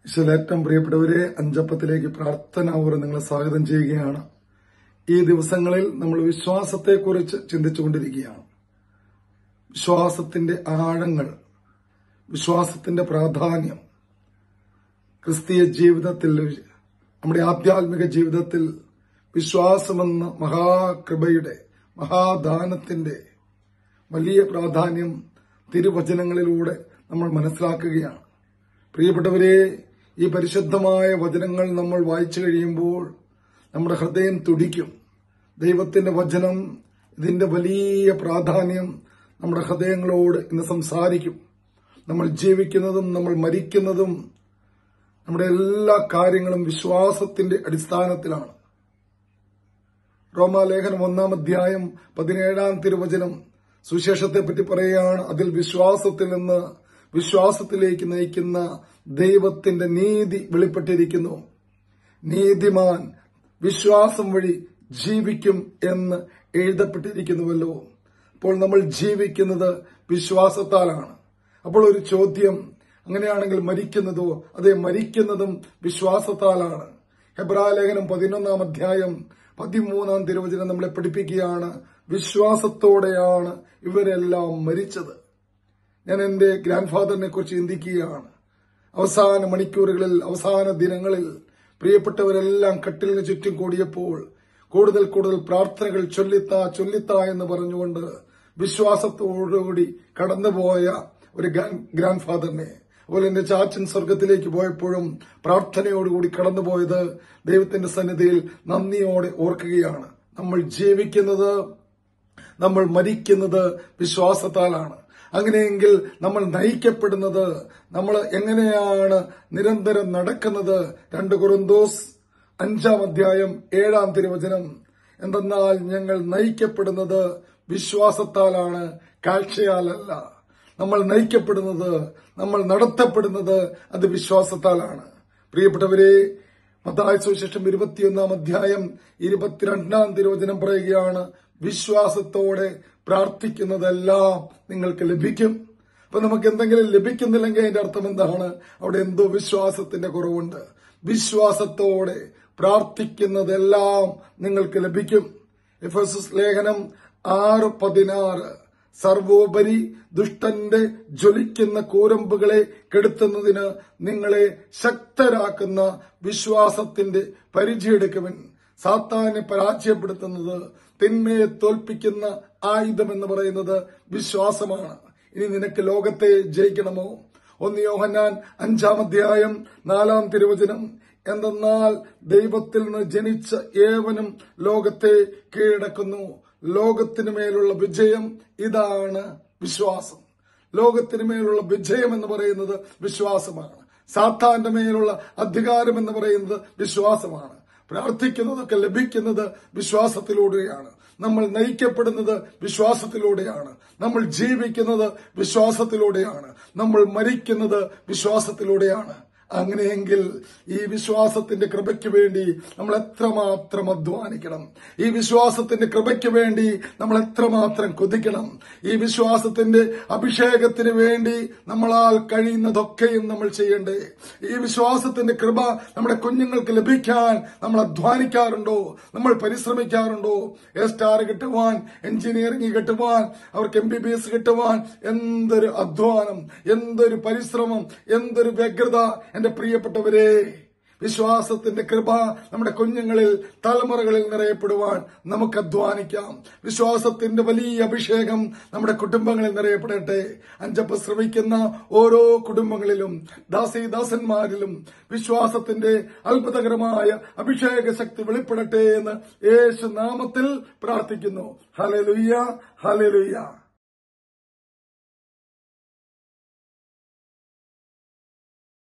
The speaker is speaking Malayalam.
ഈശ്വലേറ്റം പ്രിയപ്പെട്ടവരെ അഞ്ചപ്പത്തിലേക്ക് പ്രാർത്ഥനാപൂർവ്വം നിങ്ങളെ സ്വാഗതം ചെയ്യുകയാണ് ഈ ദിവസങ്ങളിൽ നമ്മൾ വിശ്വാസത്തെക്കുറിച്ച് ചിന്തിച്ചുകൊണ്ടിരിക്കുകയാണ് വിശ്വാസത്തിന്റെ ആഴങ്ങൾ വിശ്വാസത്തിന്റെ പ്രാധാന്യം ക്രിസ്തീയ ജീവിതത്തിൽ നമ്മുടെ ആധ്യാത്മിക ജീവിതത്തിൽ വിശ്വാസമെന്ന മഹാകൃപയുടെ മഹാദാനത്തിന്റെ വലിയ പ്രാധാന്യം തിരുവചനങ്ങളിലൂടെ നമ്മൾ മനസ്സിലാക്കുകയാണ് പ്രിയപ്പെട്ടവരെ ഈ പരിശുദ്ധമായ വചനങ്ങൾ നമ്മൾ വായിച്ചു കഴിയുമ്പോൾ നമ്മുടെ ഹൃദയം തുടിക്കും ദൈവത്തിന്റെ വചനം ഇതിന്റെ വലിയ പ്രാധാന്യം നമ്മുടെ ഹൃദയങ്ങളോട് ഇന്ന് സംസാരിക്കും നമ്മൾ ജീവിക്കുന്നതും നമ്മൾ മരിക്കുന്നതും നമ്മുടെ എല്ലാ കാര്യങ്ങളും വിശ്വാസത്തിന്റെ അടിസ്ഥാനത്തിലാണ് റോമാലേഖനം ഒന്നാം അധ്യായം പതിനേഴാം തിരുവചനം സുശേഷത്തെ പറ്റി പറയുകയാണ് അതിൽ വിശ്വാസത്തിൽ നിന്ന് വിശ്വാസത്തിലേക്ക് നയിക്കുന്ന ദൈവത്തിന്റെ നീതി വെളിപ്പെട്ടിരിക്കുന്നു നീതിമാൻ വിശ്വാസം വഴി ജീവിക്കും എന്ന് എഴുതപ്പെട്ടിരിക്കുന്നുവല്ലോ അപ്പോൾ നമ്മൾ ജീവിക്കുന്നത് വിശ്വാസത്താലാണ് അപ്പോൾ ഒരു ചോദ്യം അങ്ങനെയാണെങ്കിൽ മരിക്കുന്നതോ അതെ മരിക്കുന്നതും വിശ്വാസത്താലാണ് ഹെബ്രാലേഖനം പതിനൊന്നാം അധ്യായം പതിമൂന്നാം തിരുവചനം നമ്മളെ പഠിപ്പിക്കുകയാണ് വിശ്വാസത്തോടെയാണ് ഇവരെല്ലാം മരിച്ചത് ഞാൻ എന്റെ ഗ്രാൻഡ് ഫാദറിനെ കുറിച്ച് ചിന്തിക്കുകയാണ് അവസാന മണിക്കൂറുകളിൽ അവസാന ദിനങ്ങളിൽ പ്രിയപ്പെട്ടവരെല്ലാം കട്ടിലിന് ചുറ്റും കൂടിയപ്പോൾ കൂടുതൽ കൂടുതൽ പ്രാർത്ഥനകൾ ചൊല്ലിത്ത ചൊല്ലിത്ത എന്ന് പറഞ്ഞുകൊണ്ട് വിശ്വാസത്തോടുകൂടി കടന്നുപോയ ഒരു ഗ്രാൻഡ് ഫാദറിനെ അതുപോലെ എന്റെ ചാച്ചൻ സ്വർഗത്തിലേക്ക് പോയപ്പോഴും പ്രാർത്ഥനയോടുകൂടി കടന്നുപോയത് ദൈവത്തിന്റെ സന്നിധിയിൽ നന്ദിയോടെ ഓർക്കുകയാണ് നമ്മൾ ജീവിക്കുന്നത് നമ്മൾ മരിക്കുന്നത് വിശ്വാസത്താലാണ് അങ്ങനെയെങ്കിൽ നമ്മൾ നയിക്കപ്പെടുന്നത് നമ്മൾ എങ്ങനെയാണ് നിരന്തരം നടക്കുന്നത് രണ്ട് കുറുന്തോസ് അഞ്ചാം അധ്യായം ഏഴാം തിരുവചനം എന്തെന്നാൽ ഞങ്ങൾ നയിക്കപ്പെടുന്നത് വിശ്വാസത്താലാണ് കാഴ്ചയാലല്ല നമ്മൾ നയിക്കപ്പെടുന്നത് നമ്മൾ നടത്തപ്പെടുന്നത് അത് വിശ്വാസത്താലാണ് പ്രിയപ്പെട്ടവരെ മത്തായ സുവിശേഷം ഇരുപത്തിയൊന്നാം അധ്യായം ഇരുപത്തിരണ്ടാം തിരുവചനം പറയുകയാണ് വിശ്വാസത്തോടെ പ്രാർത്ഥിക്കുന്നതെല്ലാം നിങ്ങൾക്ക് ലഭിക്കും അപ്പൊ നമുക്ക് എന്തെങ്കിലും ലഭിക്കുന്നില്ലെങ്കിൽ അതിന്റെ അർത്ഥം എന്താണ് അവിടെ എന്തോ വിശ്വാസത്തിന്റെ കുറവുണ്ട് വിശ്വാസത്തോടെ പ്രാർത്ഥിക്കുന്നതെല്ലാം നിങ്ങൾക്ക് ലഭിക്കും എഫ് എസ് എസ് ലേഖനം ആറ് പതിനാറ് സർവോപരി ദുഷ്ടന്റെ ജ്വലിക്കുന്ന കൂരമ്പുകളെ കെടുത്തുന്നതിന് നിങ്ങളെ ശക്തരാക്കുന്ന വിശ്വാസത്തിന്റെ പരിചയെടുക്കുവൻ സാത്താനെ പരാജയപ്പെടുത്തുന്നത് തിന്മയെ തോൽപ്പിക്കുന്ന ആയുധം എന്ന് പറയുന്നത് വിശ്വാസമാണ് ഇനി നിനക്ക് ലോകത്തെ ജയിക്കണമോ ഒന്ന് യോഹന്നാൻ അഞ്ചാം അധ്യായം നാലാം തിരുവചനം എന്തെന്നാൽ ദൈവത്തിൽ നിന്ന് ജനിച്ച ഏവനും ലോകത്തെ കീഴടക്കുന്നു ലോകത്തിനു മേലുള്ള വിജയം ഇതാണ് വിശ്വാസം ലോകത്തിനു മേലുള്ള വിജയം എന്ന് പറയുന്നത് വിശ്വാസമാണ് സാത്താന്റെ മേലുള്ള അധികാരം എന്ന് പറയുന്നത് വിശ്വാസമാണ് പ്രാർത്ഥിക്കുന്നതൊക്കെ ലഭിക്കുന്നത് വിശ്വാസത്തിലൂടെയാണ് നമ്മൾ നയിക്കപ്പെടുന്നത് വിശ്വാസത്തിലൂടെയാണ് നമ്മൾ ജീവിക്കുന്നത് വിശ്വാസത്തിലൂടെയാണ് നമ്മൾ മരിക്കുന്നത് വിശ്വാസത്തിലൂടെയാണ് അങ്ങനെയെങ്കിൽ ഈ വിശ്വാസത്തിന്റെ കൃപയ്ക്ക് വേണ്ടി നമ്മൾ എത്രമാത്രം അധ്വാനിക്കണം ഈ വിശ്വാസത്തിന്റെ കൃപയ്ക്ക് വേണ്ടി നമ്മൾ എത്രമാത്രം കൊതിക്കണം ഈ വിശ്വാസത്തിന്റെ അഭിഷേകത്തിന് വേണ്ടി നമ്മളാൽ കഴിയുന്നതൊക്കെയും നമ്മൾ ചെയ്യണ്ടേ ഈ വിശ്വാസത്തിന്റെ കൃപ നമ്മുടെ കുഞ്ഞുങ്ങൾക്ക് ലഭിക്കാൻ നമ്മൾ അധ്വാനിക്കാറുണ്ടോ നമ്മൾ പരിശ്രമിക്കാറുണ്ടോ എ സ്റ്റാർ കിട്ടുവാൻ എഞ്ചിനീയറിംഗ് കിട്ടുവാൻ അവർക്ക് എം ബി ബി എസ് കിട്ടുവാൻ എന്തൊരു അധ്വാനം എന്തൊരു പരിശ്രമം എന്തൊരു വ്യഗ്രത എന്റെ പ്രിയപ്പെട്ടവരെ വിശ്വാസത്തിന്റെ കൃപ നമ്മുടെ കുഞ്ഞുങ്ങളിൽ തലമുറകളിൽ നിറയപ്പെടുവാൻ നമുക്ക് അധ്വാനിക്കാം വിശ്വാസത്തിന്റെ വലിയ അഭിഷേകം നമ്മുടെ കുടുംബങ്ങളിൽ നിറയപ്പെടട്ടെ അഞ്ചപ്പ് ശ്രമിക്കുന്ന ഓരോ കുടുംബങ്ങളിലും ദാസീദാസന്മാരിലും വിശ്വാസത്തിന്റെ അത്ഭുതകരമായ അഭിഷേക ശക്തി വെളിപ്പെടട്ടെ എന്ന് യേശു നാമത്തിൽ പ്രാർത്ഥിക്കുന്നു ഹലലുയ്യ ഹലലുയ്യ